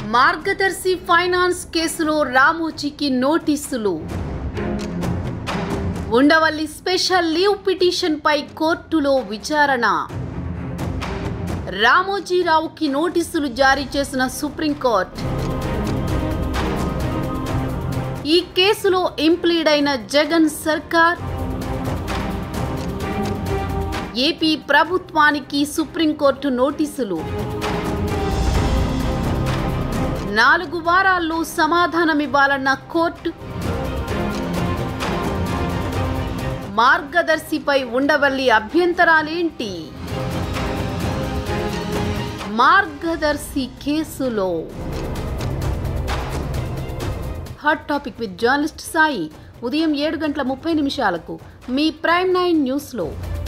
మార్గదర్శి ఫైనాన్స్ కేసులో రామోజీకి నోటీసులు ఉండవల్లి స్పెషల్ లీవ్ పిటిషన్పై కోర్టులో విచారణ రామోజీరావుకి నోటీసులు జారీ చేసిన సుప్రీంకోర్టు ఈ కేసులో ఇంప్లీడ్ అయిన జగన్ సర్కార్ ఏపీ ప్రభుత్వానికి సుప్రీంకోర్టు నోటీసులు నాలుగు వారాల్లో సమాధానమివ్వాలన్న కోర్టు మార్గదర్శిపై ఉండవల్లి అభ్యంతరాలేంటి మార్గదర్శి కేసులో hot topic with journalist Sai ఉదయం ఏడు గంటల ముప్పై నిమిషాలకు మీ ప్రైమ్ నైన్ న్యూస్లో